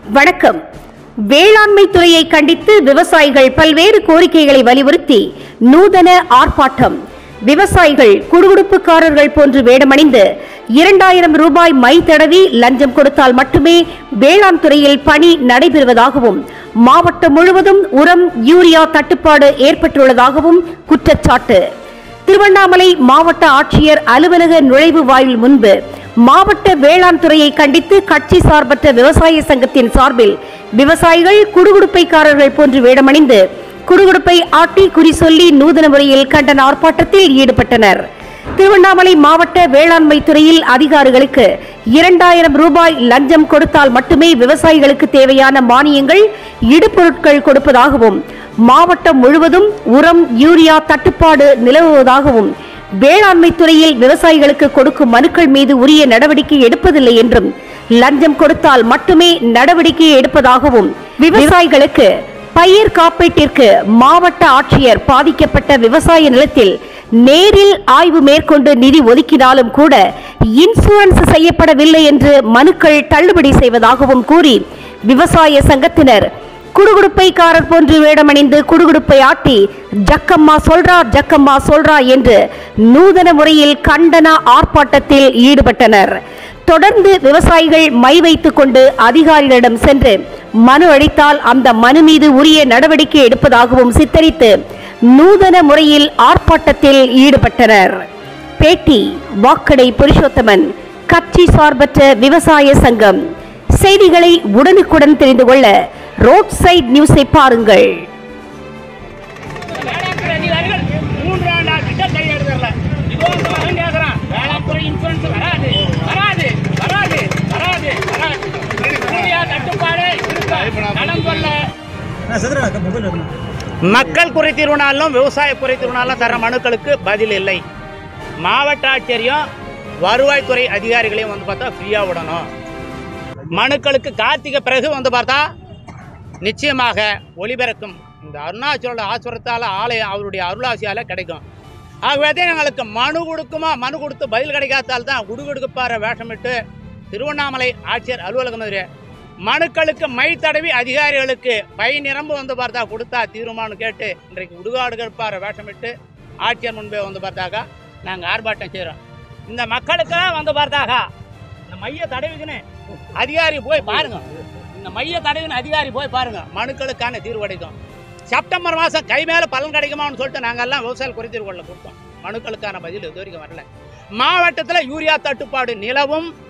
வணக்கம் வேளாண்மை துறையை கண்டித்து விவசாயிகள் பல்வேறு கோரிக்கைகளை வலியுறுத்தி நூதன ஆர்ப்பாட்டம் விவசாயிகள் குடுகுடுப்புக்காரர்கள் போன்று வேடமணிந்து இரண்டாயிரம் ரூபாய் மை தடவி லஞ்சம் கொடுத்தால் மட்டுமே வேளாண் துறையில் பணி நடைபெறுவதாகவும் மாவட்டம் முழுவதும் உரம் யூரியா தட்டுப்பாடு ஏற்பட்டுள்ளதாகவும் குற்றச்சாட்டு திருவண்ணாமலை மாவட்ட ஆட்சியர் அலுவலக நுழைவு வாயில் முன்பு மாவட்ட வேளாண் துறையை கண்டித்து கட்சி சார்பற்ற விவசாய சங்கத்தின் சார்பில் விவசாயிகள் குடுகுடுப்பைக்காரர்கள் போன்று வேடமணிந்து குடுகுடுப்பை ஆட்டி குறி சொல்லி நூதன முறையில் கண்டன ஆர்ப்பாட்டத்தில் ஈடுபட்டனர் திருவண்ணாமலை மாவட்ட வேளாண்மை துறையில் அதிகாரிகளுக்கு இரண்டாயிரம் ரூபாய் லஞ்சம் கொடுத்தால் மட்டுமே விவசாயிகளுக்கு தேவையான மானியங்கள் இடுபொருட்கள் கொடுப்பதாகவும் மாவட்டம் முழுவதும் உரம் யூரியா தட்டுப்பாடு நிலவுவதாகவும் வேளாண்மை துறையில் விவசாயிகளுக்கு கொடுக்கும் மனுக்கள் மீது உரிய நடவடிக்கை எடுப்பதில்லை என்றும் லஞ்சம் கொடுத்தால் மட்டுமே நடவடிக்கை எடுப்பதாகவும் விவசாயிகளுக்கு பயிர் காப்பீட்டிற்கு மாவட்ட ஆட்சியர் பாதிக்கப்பட்ட விவசாய நிலத்தில் நேரில் ஆய்வு மேற்கொண்டு நிதி ஒதுக்கினாலும் கூட இன்சூரன்ஸ் செய்யப்படவில்லை என்று மனுக்கள் தள்ளுபடி செய்வதாகவும் கூறி விவசாய சங்கத்தினர் குடுகுடுப்பைக்காரர் போன்று வேடமணிந்து குடுகுடுப்பை ஆட்டி ஜக்கம்மா சொல்றா ஜக்கம்மா சொல்றா என்று நூதன முறையில் கண்டன ஆர்ப்பாட்டத்தில் ஈடுபட்டனர் தொடர்ந்து விவசாயிகள் மை வைத்துக் கொண்டு அதிகாரிகளிடம் சென்று மனு அளித்தால் அந்த மனு மீது உரிய நடவடிக்கை எடுப்பதாகவும் சித்தரித்து நூதன முறையில் ஆர்ப்பாட்டத்தில் ஈடுபட்டனர் பேட்டி வாக்கடை புருஷோத்தமன் கட்சி சார்பற்ற விவசாய சங்கம் செய்திகளை உடனுக்குடன் தெரிந்து கொள்ள ரோட் சைட் நியூஸை பாருங்கள் வேளாண்துறை அதிகாரிகள் மூன்றாண்டு கிட்ட கையெழுத்தல இதோ இந்த மகன் கேட்கறான் வேளாண்துறை இன்சூரன்ஸ் வராது வராது வராது வராது வராது யூரியா தட்டுப்பாடு இருக்கா கடன் கொள்ள மக்கள் குறை தீர்வுனாலும் விவசாய குறை தீர்வுனாலும் தர மனுக்களுக்கு பதில் இல்லை மாவட்ட ஆட்சியரையும் வருவாய்த்துறை அதிகாரிகளையும் வந்து பார்த்தா ஃப்ரீயாக விடணும் மனுக்களுக்கு கார்த்திகை பிறகு வந்து பார்த்தா நிச்சயமாக ஒளிபரக்கும் இந்த அருணாச்சலோட ஆசுரத்தால் ஆலயம் அவருடைய அருளாசியால் கிடைக்கும் ஆகவே தான் எங்களுக்கு மனு கொடுக்குமா மனு கொடுத்து பதில் கிடைக்காதால் தான் குடுகுடுப்பார வேஷமிட்டு திருவண்ணாமலை ஆட்சியர் அலுவலகம் எதிரே மனுக்களுக்கு மை தடவி அதிகாரிகளுக்கு பை நிரம்பு வந்து பார்த்தா கொடுத்தா தீருமானு கேட்டு இன்றைக்கு உடுகாடுகற்பார வேஷமிட்டு ஆட்சியர் முன்பே வந்து பார்த்தாக்கா நாங்கள் ஆர்ப்பாட்டம் செய்கிறோம் இந்த மக்களுக்காக வந்து பார்த்தாக்கா இந்த மைய தடவிக்குன்னு அதிகாரி போய் பாருங்க இந்த மைய தடவின் அதிகாரி போய் பாருங்க மனுக்களுக்கான தீர்வு கிடைக்கும் செப்டம்பர் மாதம் கை மேலே பலன் கிடைக்குமான்னு சொல்லிட்டு நாங்கள் எல்லாம் விவசாய குறைதீர்வுகளில் கொடுத்தோம் மனுக்களுக்கான பதில் இது வரைக்கும் வரல மாவட்டத்தில் யூரியா தட்டுப்பாடு நிலவும்